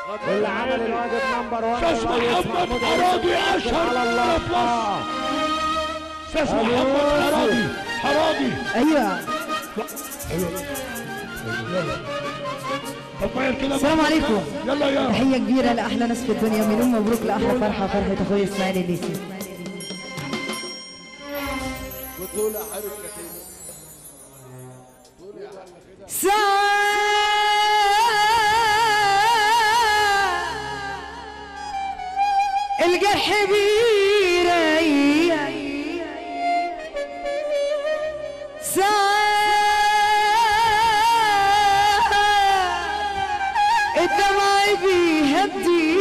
اللي عمل الواجب نمبر 1 أستاذ محمد حرادي أشهر على الله في مصر. آه. استاذ محمد حرادي حرادي ايوه طب غير كده السلام عليكم يلا يا تحية كبيرة لأحلى ناس في الدنيا مليون مبروك لأحلى فرحة فرحة أخوي إسماعيل الليثي بطولة حركة ساعة الجرح بيريح ساعة الدمع بيهدي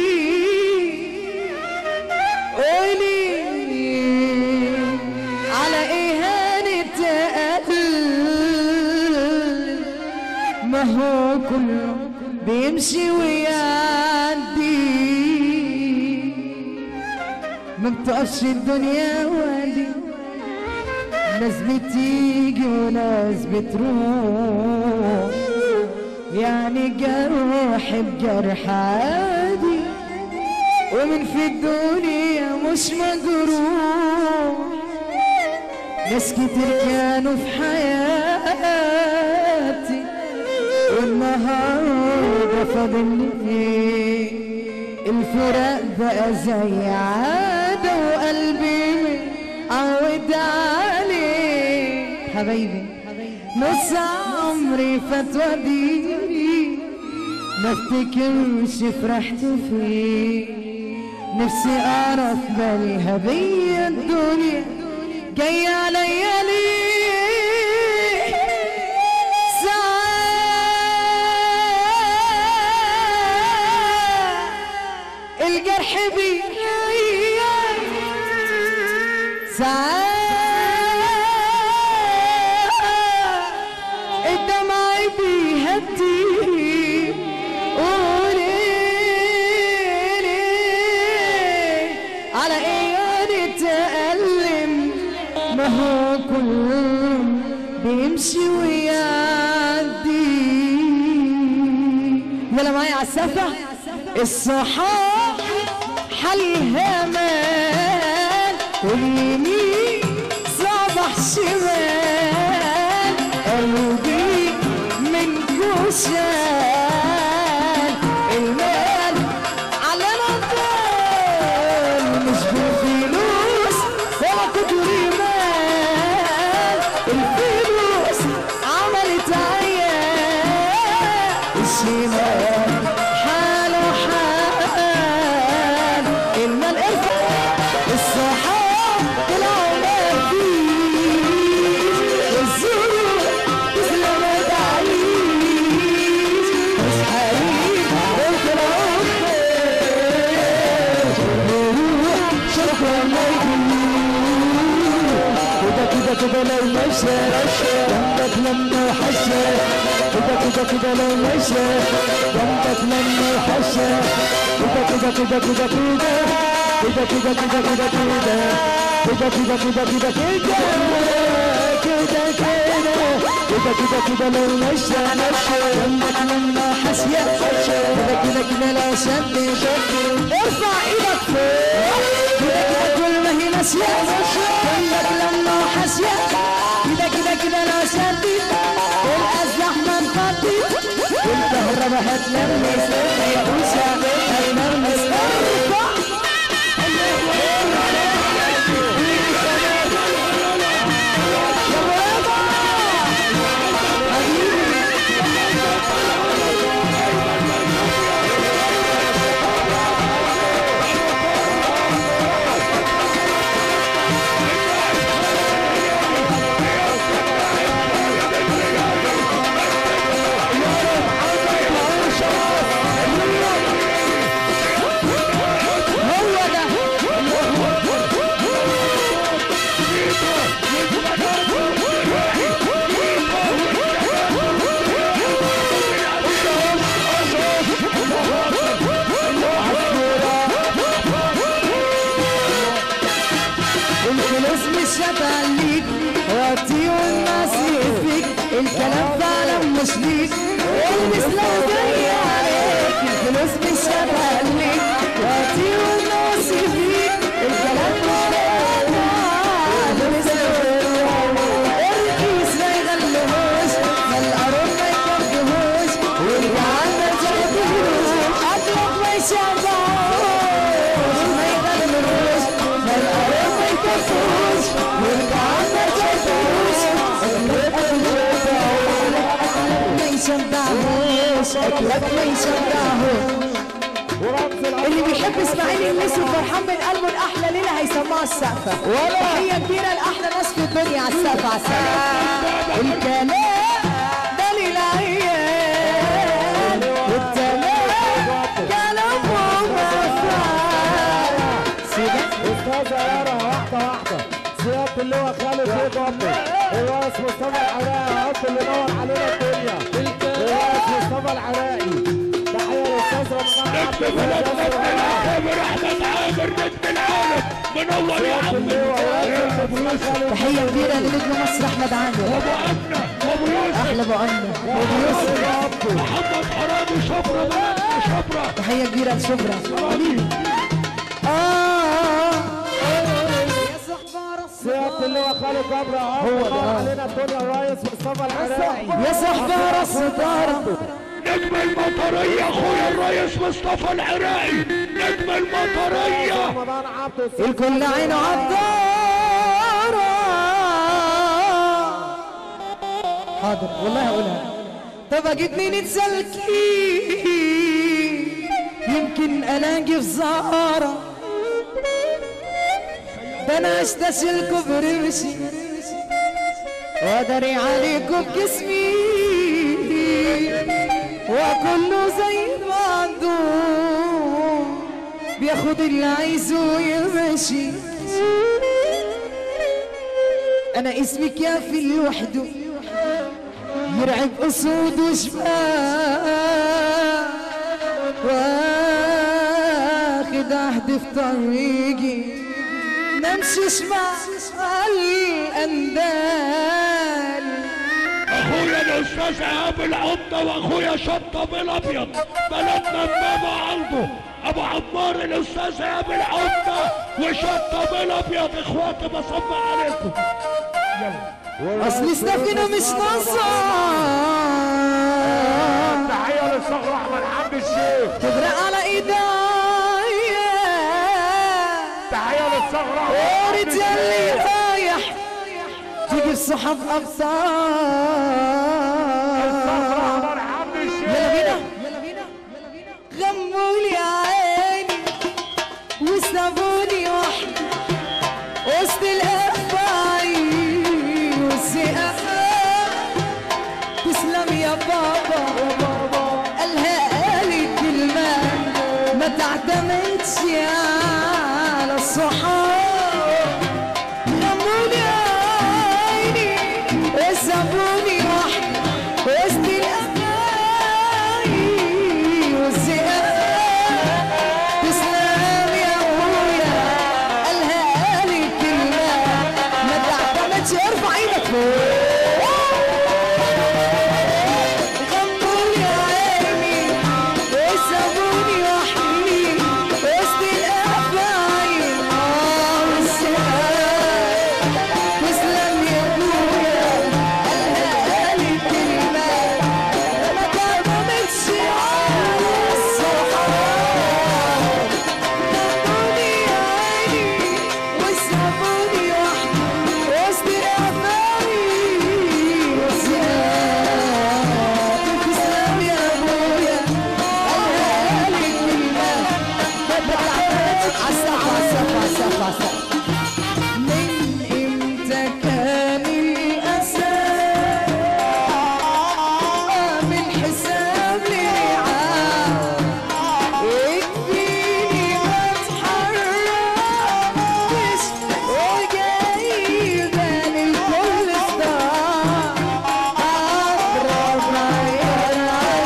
قولي على ايه هنتقل ما هو كله بيمشي ويعدي ما بتقفش الدنيا وادي ناس بتيجي وناس بتروح يعني جرح بجرح عادي ومن في الدنيا مش مجروح ناس كتير كانوا في حياتي والنهارده فاضل لي الفراق بقى زي عادة وقلبي عود عليه حبايبي نص عمري فات وديني ما افتكرش فرحت فيه نفسي اعرف بالها بيا الدنيا جاية عليا ليه ساعات الجرح بي ساعات الدمع بيهدي قولي ليه على ايه نتألم ما هو كله بيمشي ويعدي يلا معايا على السفة الصحاب حلها مان واليمين صبح شمال قلبي من جوشان المال على نضال مش بالفلوس ولا كتر مال الفلوس عملت عيال الشمال حاله حال المال ارفع الصحاب طلعوا ما فيش الظروف تسلم تعيش مش حبيب وطلعوا خير شكرا كده كده كده لو مشى جنبك لما حشى كده كده كده لو مشى جنبك لما حشى كده كده كده كده كده كده كده كده كده كده كده كده كده كده كده كده كده كده كده لو مشى مشى جنبك لما حشى كده كده كده لو شد شد ارفع ايدك فوق كده كده كل ما هي ماشية جنبك لما حاشية كده كده كده لو شدت الأزلح ما انفضت والكهرباء هتلمس يا أوسع هينرمس ارفع هو ده الفلوس مش هتعليك وقتي والناس يهفيك الكلام فعلا مش ليك البس لو جاي عليك الفلوس يشبعهوش اكيد ما يشبعهوش ورمز الأبطال اللي بيحب اسماعيل يونس وفرحان من قلبه الاحلى ليله هيسمعها السقفه تحيه كبيره لاحلى ناس في الدنيا على السقفه على السقفه الكلام ده للعيال والكلام كلامهم مفعال سيبك أستاذة يارا واحدة واحدة سيادة اللواء خالد بيه ضبي الرئيس مصطفى العراقي عبد اللي نور علينا الدنيا الرئيس مصطفى العراقي تحية للأستاذ رمضان عبد نجم بلدنا ابن العامر احمد عامر نجم العالم منور يا عم اللواء ورئيس الجمهورية خالد تحيه كبيره لنجم مصر احمد عامر ابو امنه ابو يوسف احلى ابو امنه ابو يوسف محمد حرامي شبرا بلدنا شبرا تحيه كبيره لشبرا اه سيادة اللواء خالد جبرة هو ده علينا الدنيا الرئيس مصطفى العراقي يا صاحبي راس ستاره نجم المطرية اخويا الرئيس مصطفى العراقي نجم المطرية رمضان عبده الكل عينه عالدارة حاضر والله هقولها طب اجيب مين تسلكي يمكن الاقي في زهرة ده انا اشتشلكوا برمشي وادري عليكم بجسمي وكله زي بعضه بياخد اللي عايزه ويمشي انا اسمي كافي لوحده يرعب اسود وشباب واخد عهد في طريقي نمشيش مع الاندال اخويا الاستاذ ايهاب العمده واخويا شطب الابيض بلدنا بابا عرضه ابو عمار الاستاذ ايهاب العمده وشطب الابيض اخواتي بصب عليكم اصل السفينه مش ناقصه تحية للصقر أحمد حمد الشيخ تغرق على ايديا تحية للصقر أحمد ورد يلي رايح تجيب صحاب ابطال أحمد حمد الشيخ يلا بينا غمولي عيني وسابوني وحدي وسط الافاعي والزقاق تسلم يا بابا قالها قالي كلمة ما تعتمدش على الصحاب غمولي عيني وسابوني وحدي وسط الأفاعي والزقاق تسلم يا ابويا قالها قالي كلمة ما تعتمدش ارفع ايدك فوق غمولي عيني وسابوني وحدي وسط الأفاعي والزقاق تسلم يا ابويا قالها قالي كلمة ما تعتمدش على الصحاب غمولي عيني وسابوني وحدي وسط الأفاعي والزقاق تسلم يا ابويا قالها قالي كلمة ما تعتمدش عالسقف عالسقف عالسقف عالسقف من امتى كان الاسى من حساب للعاب يكفيني ما اتحركش وجايبه للكل صداع اضرب عيال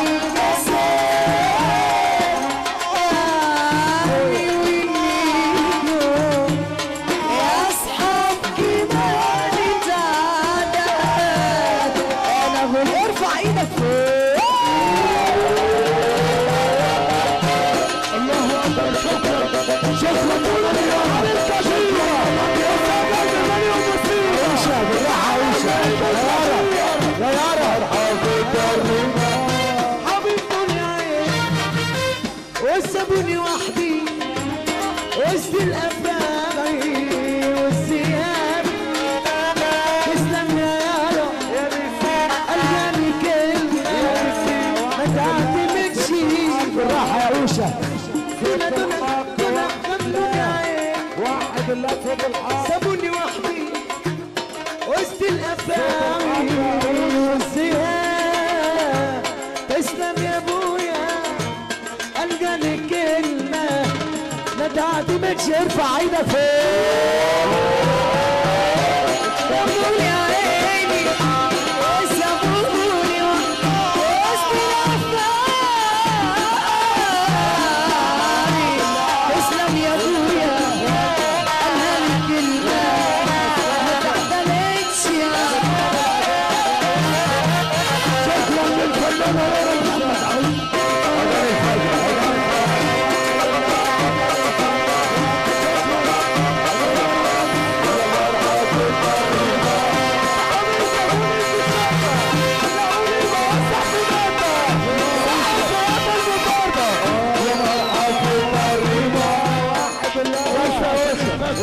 عالكسر يا اصحاب كمان تعداد انا اقول ارفع ايدك فوق الله اكبر شكرا شكرا لنا يا عم الكثير يا سلام المليون مصير عيشة بالراحة عيشة يا يارا حبيب دنيا وسابوني وحدي وسط الافاعي والثياب تسلم يا يارا الجاني كلمه باشا صوت الحق وحد الله وحد الله صوت الحق سابوني وحدي وسط الافاعي والسهام تسلم يا ابويا القى لي كلمه ندعتي مش ارفع ايدك فوق